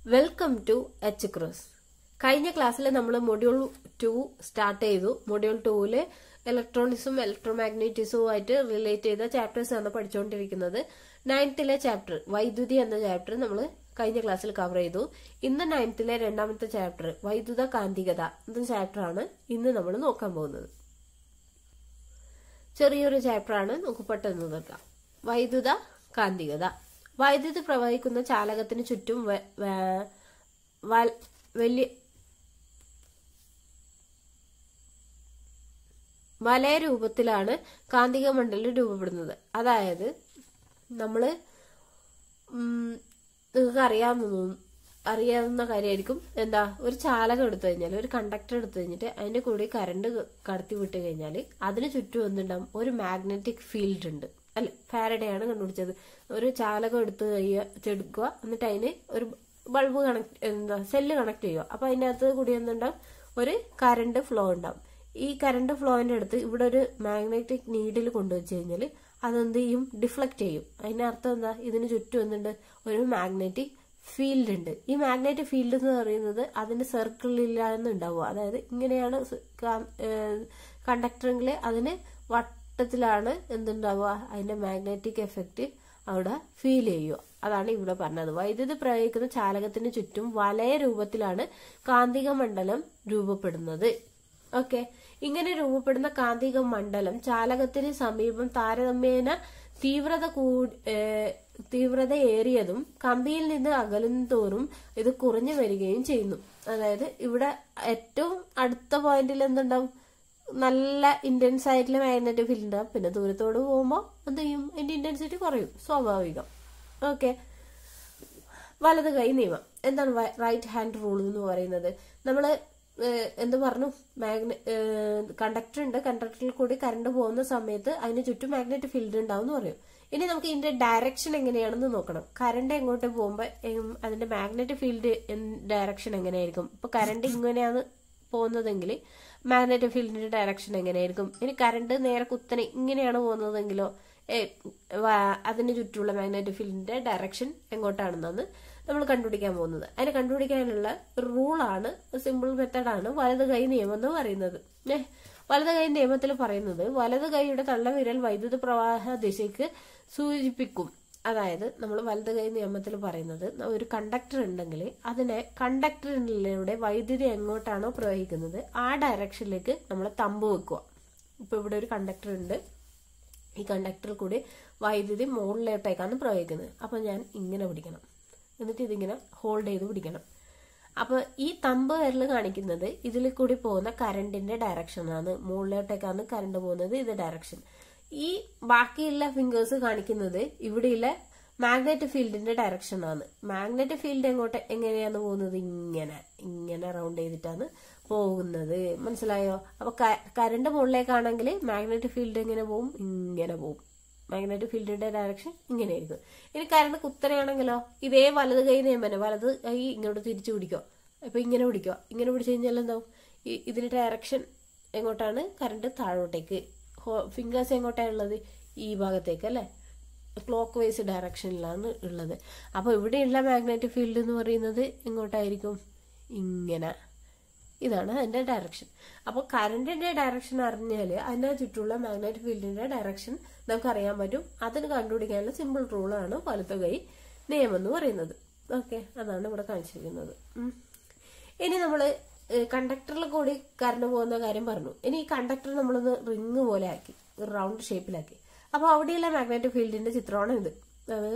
Welcome to H cross കഴിഞ്ഞ ക്ലാസ്സിൽ നമ്മൾ മൊഡ്യൂൾ ടു സ്റ്റാർട്ട് ചെയ്തു മൊഡ്യൂൾ ടൂവില് ഇലക്ട്രോണിക്സും ഇലക്ട്രോമാഗ്നറ്റിസവും ആയിട്ട് റിലേറ്റ് ചെയ്ത ചാപ്റ്റേഴ്സ് ആണ് പഠിച്ചുകൊണ്ടിരിക്കുന്നത് നയൻത്തിലെ ചാപ്റ്റർ വൈദ്യുതി എന്ന ചാപ്റ്റർ നമ്മൾ കഴിഞ്ഞ ക്ലാസ്സിൽ കവർ ചെയ്തു ഇന്ന് നയൻത്തിലെ രണ്ടാമത്തെ ചാപ്റ്റർ വൈദ്യുത കാന്തികത എന്ന ചാപ്റ്റർ ആണ് ഇന്ന് നമ്മൾ നോക്കാൻ പോകുന്നത് ചെറിയൊരു ചാപ്റ്റർ ആണ് നമുക്ക് പെട്ടെന്ന് തീർക്കാം വൈദ്യുത കാന്തികത വൈദ്യുതി പ്രവഹിക്കുന്ന ചാലകത്തിന് ചുറ്റും വ- വ- വൽ- വലിയ വലയ രൂപത്തിലാണ് കാന്തിക മണ്ഡലം രൂപപ്പെടുന്നത് അതായത് നമ്മള് ഉം, നിങ്ങൾക്ക് അറിയാവുന്ന തോന്നും- അറിയാവുന്ന കാര്യമായിരിക്കും എന്താ ഒരു ചാലകം എടുത്തു കഴിഞ്ഞാൽ ഒരു കണ്ടക്ടർ എടുത്തു കഴിഞ്ഞിട്ട് അതിന്റെ കൂടെ കറണ്ട് കടത്തി വിട്ട് കഴിഞ്ഞാൽ അതിന് ചുറ്റും എന്തുണ്ടാവും ഒരു മാഗ്നറ്റിക് ഫീൽഡ് ഉണ്ട് അല്ലെ ഫാരഡേ ആണ് കണ്ടുപിടിച്ചത് ഒരു ചാലകം എടുത്ത് കഴിയുക എടുക്കുക എന്നിട്ട് അതിന് ഒരു ബൾബ് കണക്ട് എന്താ സെല്ല് കണക്ട് ചെയ്യുക അപ്പൊ അതിന്റെ അകത്ത് കൂടി എന്തുണ്ടാവും ഒരു കറണ്ട് ഫ്ലോ ഉണ്ടാവും ഈ കറണ്ട് ഫ്ലോന്റെ അടുത്ത് ഇവിടെ ഒരു മാഗ്നറ്റിക് നീഡിൽ കൊണ്ടുവച്ച് കഴിഞ്ഞാൽ അതെന്ത് ചെയ്യും ഡിഫ്ലക്ട് ചെയ്യും അതിന്റെ അർത്ഥം എന്താ ഇതിന് ചുറ്റും എന്തുണ്ട് ഒരു മാഗ്നറ്റിക് ഫീൽഡ് ഉണ്ട് ഈ മാഗ്നറ്റിക് ഫീൽഡ് എന്ന് പറയുന്നത് അതിന്റെ സർക്കിളിലാണ് ഉണ്ടാവുക അതായത് ഇങ്ങനെയാണ് കണ്ടക്ടറെങ്കിൽ അതിന് വട്ടത്തിലാണ് എന്തുണ്ടാവുക അതിന്റെ മാഗ്നറ്റിക് എഫക്റ്റ് അവിടെ ഫീൽ ചെയ്യുക അതാണ് ഇവിടെ പറഞ്ഞത് വൈദ്യുതി പ്രയോഗിക്കുന്ന ചാലകത്തിന് ചുറ്റും വലയ രൂപത്തിലാണ് കാന്തിക മണ്ഡലം രൂപപ്പെടുന്നത് ഓക്കെ ഇങ്ങനെ രൂപപ്പെടുന്ന കാന്തിക മണ്ഡലം ചാലകത്തിന് സമീപം താരതമ്യേന തീവ്രത കൂ ഏഹ് തീവ്രത ഏറിയതും കമ്പിയിൽ നിന്ന് അകലും തോറും ഇത് കുറഞ്ഞു വരികയും ചെയ്യുന്നു അതായത് ഇവിടെ ഏറ്റവും അടുത്ത പോയിന്റിൽ എന്തുണ്ടാവും നല്ല ഇന്റൻസ് ആയിട്ടുള്ള മാഗ്നറ്റിക് ഫീൽഡ് ഉണ്ടാവും പിന്നെ ദൂരത്തോട് പോകുമ്പോൾ എന്ത് ചെയ്യും അതിന്റെ ഇന്റൻസിറ്റി കുറയും സ്വാഭാവികം ഓക്കെ വലത് കൈ നിയമം എന്താണ് റൈറ്റ് ഹാൻഡ് റൂൾ എന്ന് പറയുന്നത് നമ്മള് ഏഹ്, എന്ത് പറഞ്ഞു മാഗ്ന കണ്ടക്ടർ ഉണ്ട് കണ്ടക്ടറിൽ കൂടി കറണ്ട് പോകുന്ന സമയത്ത് അതിന് ചുറ്റും മാഗ്നറ്റിക് ഫീൽഡ് ഉണ്ടാവും എന്ന് പറയും ഇനി നമുക്ക് ഇതിന്റെ ഡയറക്ഷൻ എങ്ങനെയാണെന്ന് നോക്കണം കറണ്ട് എങ്ങോട്ട് പോകുമ്പോൾ അതിന്റെ മാഗ്നറ്റിക് ഫീൽഡ് ഡയറക്ഷൻ എങ്ങനെയായിരിക്കും ഇപ്പൊ കറണ്ട് ഇങ്ങനെയാണ് പോകുന്നതെങ്കിൽ മാഗ്നറ്റിക് ഫീൽഡിന്റെ ഡയറക്ഷൻ എങ്ങനെയായിരിക്കും ഇനി കറണ്ട് നേരെ കുത്തനെ ഇങ്ങനെയാണ് പോകുന്നതെങ്കിലോ ഏ, വ- അതിന് ചുറ്റുമുള്ള മാഗ്നറ്റിക് ഫീൽഡിന്റെ ഡയറക്ഷൻ എങ്ങോട്ടാണെന്നാണ് നമ്മൾ കണ്ടുപിടിക്കാൻ പോകുന്നത് അതിനെ കണ്ടുപിടിക്കാനുള്ള ഒരു റൂളാണ് സിമ്പിൾ മെത്തഡാണ് വലത് കൈ നിയമം എന്ന് പറയുന്നത് ഏ, വലത് കൈ നിയമത്തിൽ പറയുന്നത് വലത് കൈയുടെ തള്ളവിരൽ വൈദ്യുത പ്രവാഹ ദിശയ്ക്ക് സൂചിപ്പിക്കും അതായത് നമ്മൾ വലത് കൈ നിയമത്തിൽ പറയുന്നത് ഒരു കണ്ടക്ടർ ഉണ്ടെങ്കിൽ അതിനെ കണ്ടക്ടറിലൂടെ വൈദ്യുതി എങ്ങോട്ടാണോ പ്രവഹിക്കുന്നത് ആ ഡയറക്ഷനിലേക്ക് നമ്മൾ തമ്പ് വെക്കുക ഇപ്പൊ ഇവിടെ ഒരു കണ്ടക്ടർ ഉണ്ട് ഈ കണ്ടക്ടറിൽ കൂടി വൈദ്യുതി മുകളിലോട്ടേക്കാണ് പ്രവഹിക്കുന്നത് അപ്പൊ ഞാൻ ഇങ്ങനെ പിടിക്കണം എന്നിട്ട് ഇതിങ്ങനെ ഹോൾഡ് ചെയ്ത് പിടിക്കണം അപ്പൊ ഈ തമ്പ് വിരൽ കാണിക്കുന്നത് ഇതിൽ കൂടി പോകുന്ന കറണ്ടിന്റെ ഡയറക്ഷനാണ് മുകളിലോട്ടേക്കാണ് കറണ്ട് പോകുന്നത് ഇത് ഡയറക്ഷൻ ഈ ബാക്കിയുള്ള ഫിംഗേഴ്സ് കാണിക്കുന്നത് ഇവിടെയുള്ള മാഗ്നറ്റിക് ഫീൽഡിന്റെ ഡയറക്ഷൻ ആണ് മാഗ്നറ്റിക് ഫീൽഡ് എങ്ങോട്ട് എങ്ങനെയാണ് പോകുന്നത് ഇങ്ങനെ ഇങ്ങനെ റൗണ്ട് ചെയ്തിട്ടാണ് പോകുന്നത് മനസ്സിലായോ അപ്പൊ കറണ്ട് മുകളിലേക്കാണെങ്കിൽ മാഗ്നറ്റിക് ഫീൽഡ് എങ്ങനെ പോകും ഇങ്ങനെ പോകും മാഗ്നറ്റിക് ഫീൽഡിന്റെ ഡയറക്ഷൻ ഇങ്ങനെയായിരിക്കും ഇനി കറണ്ട് കുത്തനെയാണെങ്കിലോ ഇതേ വലത് കൈ നിയമനം വലത് കൈ ഇങ്ങോട്ട് തിരിച്ചു പിടിക്കോ അപ്പൊ ഇങ്ങനെ പിടിക്കോ ഇങ്ങനെ പിടിച്ചു കഴിഞ്ഞാൽ എന്താവും ഈ- ഇതിന്റെ ഡയറക്ഷൻ എങ്ങോട്ടാണ് കറണ്ട് താഴോട്ടേക്ക് ഫിംഗേഴ്സ് എങ്ങോട്ടാണ് ഉള്ളത് ഈ ഭാഗത്തേക്ക് അല്ലെ ക്ലോക്ക് വൈസ് ഡയറക്ഷനിലാണ് ഉള്ളത് അപ്പൊ ഇവിടെയുള്ള മാഗ്നറ്റിക് ഫീൽഡ് എന്ന് പറയുന്നത് എങ്ങോട്ടായിരിക്കും ഇങ്ങനെ ഇതാണ് അതിന്റെ ഡയറക്ഷൻ അപ്പോൾ കറണ്ടിന്റെ ഡയറക്ഷൻ അറിഞ്ഞാൽ അതിന്റെ ചുറ്റുള്ള മാഗ്നറ്റിക് ഫീൽഡിന്റെ ഡയറക്ഷൻ നമുക്ക് അറിയാൻ പറ്റും അതിന് കണ്ടുപിടിക്കാനുള്ള സിമ്പിൾ റൂളാണ് വലത്ത് കൈ നിയമം എന്ന് പറയുന്നത് ഓക്കെ അതാണ് ഇവിടെ കാണിച്ചിരിക്കുന്നത് ഉം. ഇനി നമ്മള് കണ്ടക്ടറിൽ കൂടി കറണ്ട് പോകുന്ന കാര്യം പറഞ്ഞു ഇനി ഈ കണ്ടക്ടർ നമ്മളൊന്ന് റിങ് പോലെ ആക്കി ഒരു റൗണ്ട് ഷേപ്പിലാക്കി അപ്പൊ അവിടെയുള്ള മാഗ്നറ്റിക് ഫീൽഡിന്റെ ചിത്രമാണ് ഇത് അത്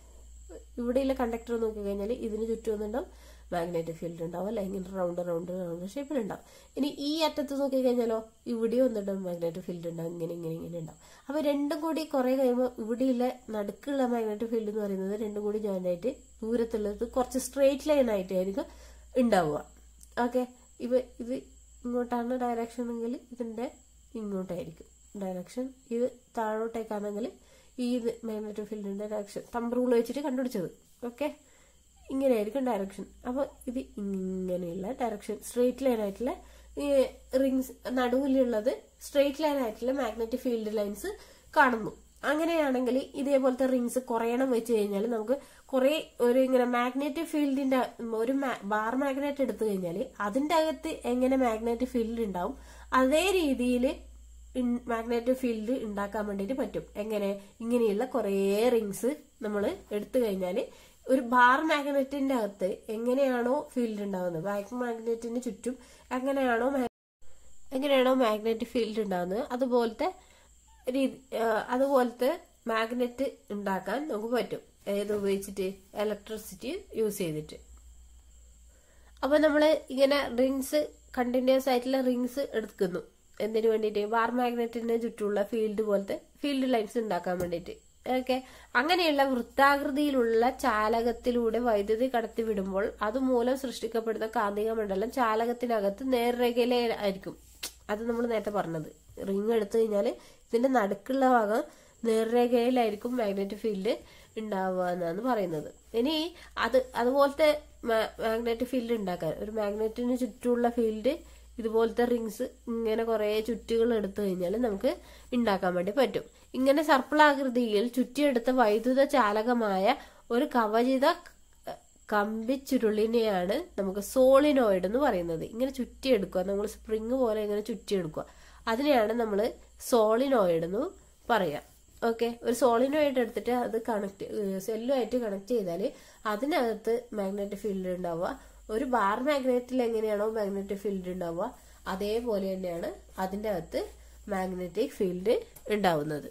ഇവിടെയുള്ള കണ്ടക്ടർ നോക്കി കഴിഞ്ഞാൽ ഇതിന് ചുറ്റും ഒന്നുണ്ടാവും മാഗ്നറ്റിക് ഫീൽഡ് ഉണ്ടാവും അല്ലെ ഇങ്ങനെ റൗണ്ട് റൗണ്ട് റൗണ്ട് ഷേപ്പിലുണ്ടാവും ഇനി ഈ അറ്റത്ത് നോക്കി കഴിഞ്ഞാലോ ഇവിടെയും ഒന്നുണ്ടാവും മാഗ്നറ്റിക് ഫീൽഡ് ഉണ്ടാവും ഇങ്ങനെ ഇങ്ങനെ ഇങ്ങനെ ഉണ്ടാവും അപ്പൊ രണ്ടും കൂടി കുറെ കഴിയുമ്പോൾ ഇവിടെയുള്ള നടുക്കുള്ള മാഗ്നറ്റിക് ഫീൽഡ് എന്ന് പറയുന്നത് രണ്ടും കൂടി ജോയിൻ ആയിട്ട് ദൂരത്തുള്ളത് കുറച്ച് സ്ട്രെയിറ്റ് ലൈൻ ആയിട്ടായിരിക്കും ഉണ്ടാവുക ഓക്കെ ഇവ ഇത് ഇങ്ങോട്ടാണ് ഡയറക്ഷൻ എങ്കിൽ ഇതിന്റെ ഇങ്ങോട്ടായിരിക്കും ഡയറക്ഷൻ ഇത് താഴോട്ടേക്കാണെങ്കിൽ ഈ ഇത് മാഗ്നറ്റിക് ഫീൽഡിന്റെ ഡയറക്ഷൻ തമ്പ് റൂൾ വെച്ചിട്ട് കണ്ടുപിടിച്ചത് ഓക്കെ ഇങ്ങനെയായിരിക്കും ഡയറക്ഷൻ അപ്പൊ ഇത് ഇങ്ങനെയുള്ള ഡയറക്ഷൻ സ്ട്രെയിറ്റ് ലൈൻ ആയിട്ടുള്ള ഈ റിങ്സ് നടുവിലുള്ളത് സ്ട്രെയിറ്റ് ലൈൻ ആയിട്ടുള്ള മാഗ്നറ്റിക് ഫീൽഡ് ലൈൻസ് കാണുന്നു അങ്ങനെയാണെങ്കിൽ ഇതേപോലത്തെ റിങ്സ് കുറയണം വെച്ച് കഴിഞ്ഞാൽ നമുക്ക് കുറെ ഒരു ഇങ്ങനെ മാഗ്നറ്റിക് ഫീൽഡിന്റെ ഒരു ബാർ മാഗ്നറ്റ് എടുത്തു കഴിഞ്ഞാൽ അതിന്റെ അകത്ത് എങ്ങനെ മാഗ്നറ്റിക് ഫീൽഡ് ഉണ്ടാവും അതേ രീതിയിൽ മാഗ്നറ്റിക് ഫീൽഡ് ഉണ്ടാക്കാൻ വേണ്ടിയിട്ട് പറ്റും എങ്ങനെ ഇങ്ങനെയുള്ള കുറേ റിങ്സ് നമ്മൾ എടുത്തു കഴിഞ്ഞാൽ ഒരു ബാർ മാഗ്നറ്റിന്റെ അകത്ത് എങ്ങനെയാണോ ഫീൽഡ് ഉണ്ടാവുന്നത് ബാക്ക് മാഗ്നറ്റിന് ചുറ്റും എങ്ങനെയാണോ എങ്ങനെയാണോ മാഗ്നറ്റിക് ഫീൽഡ് ഉണ്ടാകുന്നത് അതുപോലത്തെ രീതി അതുപോലത്തെ മാഗ്നറ്റ് ഉണ്ടാക്കാൻ നമുക്ക് പറ്റും ഏത് ഉപയോഗിച്ചിട്ട് ഇലക്ട്രിസിറ്റി യൂസ് ചെയ്തിട്ട് അപ്പൊ നമ്മൾ ഇങ്ങനെ റിങ്സ് കണ്ടിന്യൂസ് ആയിട്ടുള്ള റിങ്സ് എടുക്കുന്നു എന്തിനു വേണ്ടിയിട്ട് ബാർ മാഗ്നറ്റിന് ചുറ്റുമുള്ള ഫീൽഡ് പോലത്തെ ഫീൽഡ് ലൈൻസ് ഉണ്ടാക്കാൻ വേണ്ടിയിട്ട് ഓക്കെ അങ്ങനെയുള്ള വൃത്താകൃതിയിലുള്ള ചാലകത്തിലൂടെ വൈദ്യുതി കടത്തിവിടുമ്പോൾ അതുമൂലം സൃഷ്ടിക്കപ്പെടുന്ന കാന്തിക മണ്ഡലം ചാലകത്തിനകത്ത് നേർരേഖയിലായിരിക്കും അത് നമ്മൾ നേരത്തെ പറഞ്ഞത് റിങ് എടുത്തു കഴിഞ്ഞാൽ ഇതിന്റെ നടുക്കുള്ള ഭാഗം നേർരേഖയിലായിരിക്കും മാഗ്നറ്റിക് ഫീൽഡ് ഉണ്ടാവുക എന്നാണ് പറയുന്നത് ഇനി അത് അതുപോലത്തെ മാഗ്നറ്റിക് ഫീൽഡ് ഉണ്ടാക്കാൻ ഒരു മാഗ്നറ്റിന് ചുറ്റുമുള്ള ഫീൽഡ് ഇതുപോലത്തെ റിങ്സ് ഇങ്ങനെ കുറെ ചുറ്റുകൾ എടുത്തു കഴിഞ്ഞാൽ നമുക്ക് ഉണ്ടാക്കാൻ വേണ്ടി പറ്റും ഇങ്ങനെ സർപ്പിളാകൃതിയിൽ ചുറ്റിയെടുത്ത വൈദ്യുത ചാലകമായ ഒരു കവചിത കമ്പിച്ചുരുളിനെയാണ് നമുക്ക് സോളിനോയിഡ് എന്ന് പറയുന്നത് ഇങ്ങനെ ചുറ്റിയെടുക്കുക നമ്മൾ സ്പ്രിങ് പോലെ ഇങ്ങനെ ചുറ്റിയെടുക്കുക അതിനെയാണ് നമ്മൾ സോളിനോയിഡ് എന്ന് പറയാം ഓക്കെ ഒരു സോളിനോയിഡ് എടുത്തിട്ട് അത് കണക്ട് സെല്ലുമായിട്ട് കണക്ട് ചെയ്താൽ അതിനകത്ത് മാഗ്നറ്റിക് ഫീൽഡ് ഉണ്ടാവുക ഒരു ബാർ മാഗ്നറ്റിൽ എങ്ങനെയാണോ മാഗ്നറ്റിക് ഫീൽഡ് ഉണ്ടാവുക അതേപോലെ തന്നെയാണ് അതിൻ്റെ അകത്ത് മാഗ്നറ്റിക് ഫീൽഡ് ഉണ്ടാവുന്നത്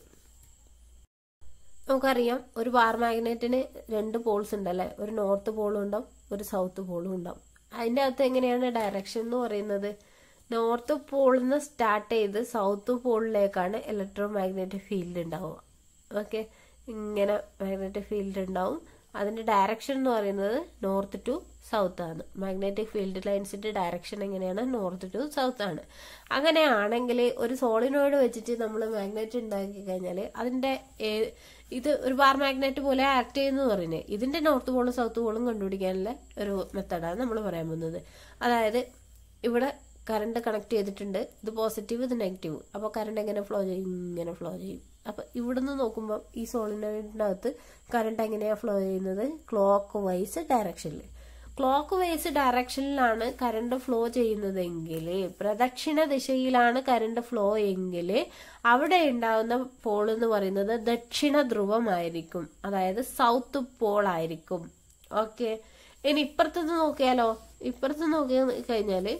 നമുക്കറിയാം ഒരു ബാർ മാഗ്നറ്റിന് രണ്ട് പോൾസ് ഉണ്ടല്ലേ ഒരു നോർത്ത് പോളും ഉണ്ടാവും ഒരു സൗത്ത് പോളും ഉണ്ടാവും അതിൻ്റെ അകത്ത് എങ്ങനെയാണ് ഡയറക്ഷൻ എന്ന് പറയുന്നത് നോർത്ത് പോളിൽ നിന്ന് സ്റ്റാർട്ട് ചെയ്ത് സൗത്ത് പോളിലേക്കാണ് ഇലക്ട്രോ മാഗ്നറ്റിക് ഫീൽഡ് ഉണ്ടാവുക ഓക്കെ ഇങ്ങനെ മാഗ്നറ്റിക് ഫീൽഡ് ഉണ്ടാവും അതിന്റെ ഡയറക്ഷൻ എന്ന് പറയുന്നത് നോർത്ത് ടു സൗത്ത് ആണ് മാഗ്നറ്റിക് ഫീൽഡ് ലൈൻസിന്റെ ഡയറക്ഷൻ എങ്ങനെയാണ് നോർത്ത് ടു സൗത്ത് ആണ് അങ്ങനെയാണെങ്കിൽ ഒരു സോളിനോയിഡ് വെച്ചിട്ട് നമ്മൾ മാഗ്നറ്റ് ഉണ്ടാക്കി കഴിഞ്ഞാൽ അതിന്റെ ഇത് ഒരു ബാർ മാഗ്നറ്റ് പോലെ ആക്ട് ചെയ്യുന്നു പറയുന്നത് ഇതിന്റെ നോർത്ത് പോളും സൗത്ത് പോളും കണ്ടുപിടിക്കാനുള്ള ഒരു മെത്തഡാണ് നമ്മൾ പറയാൻ പോകുന്നത് അതായത് ഇവിടെ കറണ്ട് കണക്ട് ചെയ്തിട്ടുണ്ട് ഇത് പോസിറ്റീവ് ഇത് നെഗറ്റീവ് അപ്പോൾ കറണ്ട് എങ്ങനെ ഫ്ലോ ചെയ്യും ഇങ്ങനെ ഫ്ലോ ചെയ്യും അപ്പൊ ഇവിടുന്ന് നോക്കുമ്പോൾ ഈ സോളിനോയിഡിന്റെ അകത്ത് കറണ്ട് എങ്ങനെയാ ഫ്ലോ ചെയ്യുന്നത് ക്ലോക്ക് വൈസ് ഡയറക്ഷനിൽ ക്ലോക്ക് വൈസ് ഡയറക്ഷനിലാണ് കറണ്ട് ഫ്ലോ ചെയ്യുന്നതെങ്കിൽ പ്രദക്ഷിണ ദിശയിലാണ് കറണ്ട് ഫ്ലോ എങ്കിൽ അവിടെ ഉണ്ടാവുന്ന പോൾ എന്ന് പറയുന്നത് ദക്ഷിണ ധ്രുവമായിരിക്കും അതായത് സൗത്ത് പോൾ ആയിരിക്കും ഓക്കെ ഇനി ഇപ്പുറത്തുനിന്ന് നോക്കിയാലോ ഇപ്പുറത്ത് നോക്കി കഴിഞ്ഞാല്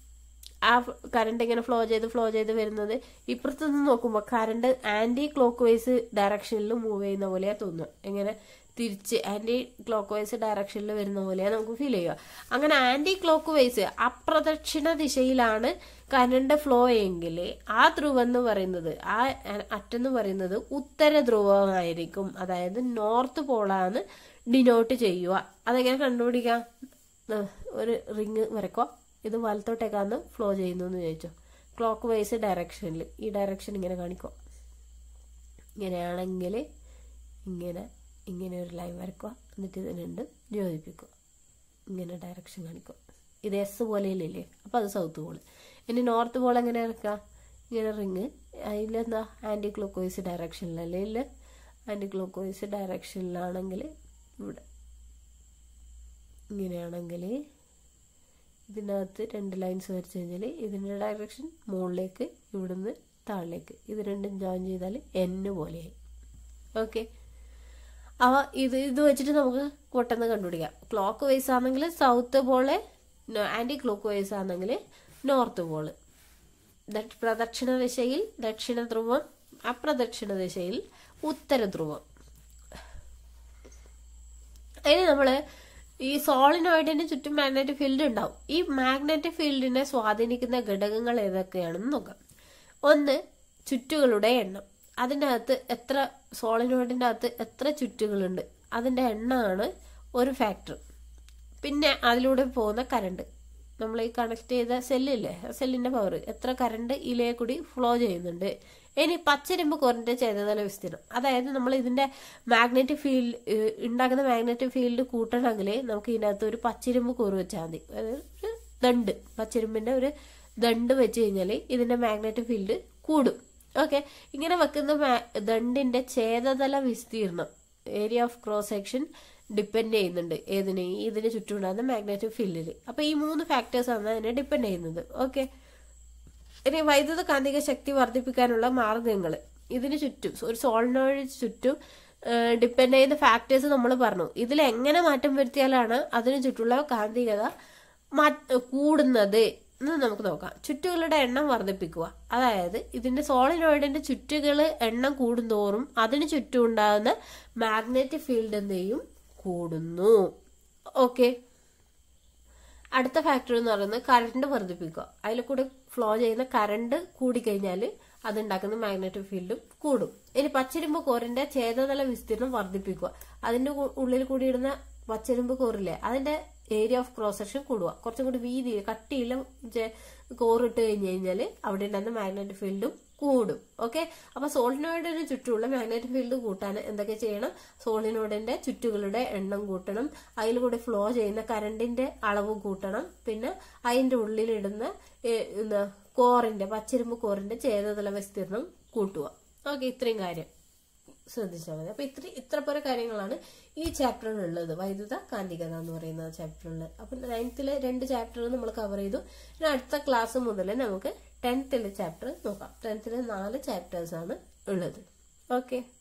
ആ കറണ്ട് ഇങ്ങനെ ഫ്ലോ ചെയ്ത് ഫ്ലോ ചെയ്ത് വരുന്നത് ഇപ്പുറത്ത് നിന്ന് നോക്കുമ്പോൾ കറണ്ട് ആന്റി ക്ലോക്ക് വൈസ് ഡയറക്ഷനിൽ മൂവ് ചെയ്യുന്ന പോലെയാ തോന്നുക എങ്ങനെ തിരിച്ച് ആന്റി ക്ലോക്ക് വൈസ് ഡയറക്ഷനിൽ വരുന്ന പോലെയാ നമുക്ക് ഫീൽ ചെയ്യുക അങ്ങനെ ആന്റി ക്ലോക്ക് വൈസ് അപ്രദക്ഷിണ ദിശയിലാണ് കറണ്ട് ഫ്ലോ എങ്കിൽ ആ ധ്രുവം എന്ന് പറയുന്നത് ആ അറ്റെന്ന് പറയുന്നത് ഉത്തര ധ്രുവമായിരിക്കും അതായത് നോർത്ത് പോളാണ് ഡിനോട്ട് ചെയ്യുക അതെങ്ങനെ കണ്ടുപിടിക്കാം ഒരു റിങ് വരക്കുക ഇത് വലത്തോട്ടേക്കാണ് ഫ്ലോ ചെയ്യുന്നു എന്ന് ചോദിച്ചോ ക്ലോക്ക് വൈസ് ഡയറക്ഷനിൽ ഈ ഡയറക്ഷൻ ഇങ്ങനെ കാണിക്കുക ഇങ്ങനെയാണെങ്കിൽ ഇങ്ങനെ ഇങ്ങനെ ഒരു ലൈൻ വരക്കുക എന്നിട്ട് ഇത് രണ്ടും യോജിപ്പിക്കുക ഇങ്ങനെ ഡയറക്ഷൻ കാണിക്കുക ഇത് എസ് പോലെയില്ലേ അപ്പോൾ അത് സൗത്ത് പോൾ ഇനി നോർത്ത് പോൾ എങ്ങനെ ഇറക്കുക ഇങ്ങനെ റിങ് അതിലെന്താ ആൻറ്റി ക്ലോക്ക് വൈസ് ഡയറക്ഷനിലല്ലേ ഇല്ല ആൻറ്റി ക്ലോക്ക് വൈസ് ഡയറക്ഷനിലാണെങ്കിൽ ഇവിടെ ഇങ്ങനെയാണെങ്കിൽ ഇതിനകത്ത് രണ്ട് ലൈൻസ് വരച്ചു കഴിഞ്ഞാൽ ഇതിൻ്റെ ഡയറക്ഷൻ മുകളിലേക്ക് ഇവിടുന്ന് താഴേക്ക് ഇത് രണ്ടും ജോയിൻ ചെയ്താൽ എന് പോലെയായി ഓക്കെ അവ ഇത് ഇത് വെച്ചിട്ട് നമുക്ക് പെട്ടെന്ന് കണ്ടുപിടിക്കാം ക്ലോക്ക് വൈസ് ആണെങ്കിൽ south pole clock vice ആണെങ്കിൽ നോർത്ത് പോള് പ്രദക്ഷിണ ദിശയിൽ ദക്ഷിണ ധ്രുവം അപ്രദക്ഷിണ ദിശയിൽ ഉത്തര ധ്രുവം അതിന് നമ്മള് ഈ സോളിനോയിഡിന് ചുറ്റും മാഗ്നറ്റിക് ഫീൽഡ് ഉണ്ടാവും ഈ മാഗ്നറ്റിക് ഫീൽഡിനെ സ്വാധീനിക്കുന്ന ഘടകങ്ങൾ ഏതൊക്കെയാണെന്ന് നോക്കാം ഒന്ന് ചുറ്റുകളുടെ എണ്ണം അതിൻ്റെ അകത്ത് എത്ര സോളിനോയിഡിൻ്റെ അകത്ത് എത്ര ചുറ്റുകളുണ്ട് അതിൻ്റെ എണ്ണമാണ് ഒരു ഫാക്ടർ പിന്നെ അതിലൂടെ പോകുന്ന കറണ്ട് നമ്മൾ ഈ കണക്ട് ചെയ്ത സെല്ലില്ലേ ആ സെല്ലിന്റെ പവർ എത്ര കറണ്ട് ഇലയെ കൂടി ഫ്ലോ ചെയ്യുന്നുണ്ട് ഇനി പച്ചരിമ്പ് കുറഞ്ഞ ചേതതല വിസ്തീർണം അതായത് നമ്മൾ ഇതിന്റെ മാഗ്നറ്റിക് ഫീൽഡ് ഉണ്ടാക്കുന്ന മാഗ്നറ്റിക് ഫീൽഡ് കൂട്ടണമെങ്കിൽ നമുക്ക് ഇതിനകത്ത് ഒരു പച്ചിരുമ്പ് കൂറ് വെച്ചാൽ മതി അതായത് ഒരു ദണ്ട് പച്ചിരുമ്പിന്റെ ഒരു ദണ്ട് വെച്ച് കഴിഞ്ഞാൽ ഇതിന്റെ മാഗ്നറ്റിക് ഫീൽഡ് കൂടും ഓക്കെ ഇങ്ങനെ വെക്കുന്ന ദണ്ടിന്റെ ഛേദതല വിസ്തീർണം area of cross section depend ചെയ്യുന്നുണ്ട് ഏതിന് ഇതിന് ചുറ്റുമുണ്ടാകുന്ന മാഗ്നറ്റിക് ഫീൽഡിൽ അപ്പൊ ഈ മൂന്ന് ഫാക്ടേഴ്സ് ആണ് അതിനെ ഡിപ്പെൻഡ് ചെയ്യുന്നത് ഓക്കെ ഇനി വൈദ്യുത കാന്തിക ശക്തി വർദ്ധിപ്പിക്കാനുള്ള മാർഗങ്ങൾ ഇതിന് ചുറ്റും ഒരു സോളിനോയിഡ് ചുറ്റും ഡിപ്പെൻഡ് ചെയ്യുന്ന ഫാക്ടേഴ്സ് നമ്മൾ പറഞ്ഞു ഇതിൽ എങ്ങനെ മാറ്റം വരുത്തിയാലാണ് അതിന് ചുറ്റുള്ള കാന്തികത കൂടുന്നത് എന്ന് നമുക്ക് നോക്കാം ചുറ്റുകളുടെ എണ്ണം വർദ്ധിപ്പിക്കുക അതായത് ഇതിന്റെ സോളിനോയിഡിന്റെ ചുറ്റുകൾ എണ്ണം കൂടുന്തോറും അതിന് ചുറ്റും ഉണ്ടാകുന്ന മാഗ്നറ്റിക് ഫീൽഡ് എന്തെയും കൂടുന്നു ഓക്കെ അടുത്ത ഫാക്ടർ എന്ന് പറയുന്നത് കറണ്ട് വർദ്ധിപ്പിക്കുക അതിൽ കൂടെ ഫ്ലോ ചെയ്യുന്ന കറണ്ട് കൂടിക്കഴിഞ്ഞാൽ അതുണ്ടാക്കുന്ന മാഗ്നറ്റിക് ഫീൽഡും കൂടും ഇനി പച്ചരിമ്പ് കോറിന്റെ ഛേദതല വിസ്തീർണം വർദ്ധിപ്പിക്കുക അതിന്റെ ഉള്ളിൽ കൂടി ഇടുന്ന പച്ചരിമ്പ് കോറില്ലേ അതിന്റെ ഏരിയ ഓഫ് ക്രോസ് സെക്ഷൻ കൂടുക കുറച്ചും കൂടി വീതി കട്ടിയുള്ള കോറിട്ട് കഴിഞ്ഞ് കഴിഞ്ഞാൽ അവിടെ ഉണ്ടാകുന്ന മാഗ്നറ്റിക് ഫീൽഡും കൂടും ഓക്കെ അപ്പൊ സോളിനോയിഡിന് ചുറ്റുമുള്ള മാഗ്നറ്റിക് ഫീൽഡ് കൂട്ടാൻ എന്തൊക്കെ ചെയ്യണം സോളിനോയിഡിന്റെ ചുറ്റുകളുടെ എണ്ണം കൂട്ടണം അതിൽ കൂടെ ഫ്ലോ ചെയ്യുന്ന കറണ്ടിന്റെ അളവ് കൂട്ടണം പിന്നെ അതിന്റെ ഉള്ളിലിടുന്ന എന്താ കോറിന്റെ പച്ചിരുമ്പ് കോറിന്റെ ഛേദതല വിസ്തീർണം കൂട്ടുക ഓക്കെ ഇത്രയും കാര്യം ശ്രദ്ധിച്ചാൽ മതി അപ്പൊ ഇത്ര ഇത്ര പോലെ കാര്യങ്ങളാണ് ഈ ചാപ്റ്ററിൽ ഉള്ളത് വൈദ്യുത കാന്തികത എന്ന് പറയുന്ന ചാപ്റ്ററിൽ അപ്പൊ നയൻത്തിലെ രണ്ട് ചാപ്റ്റർ നമ്മൾ കവർ ചെയ്തു ഇനി അടുത്ത ക്ലാസ് മുതൽ നമുക്ക് ടെൻത്തിലെ ചാപ്റ്റർ നോക്കാം ടെൻത്തിലെ നാല് ചാപ്റ്റേഴ്സ് ആണ് ഉള്ളത് ഓക്കെ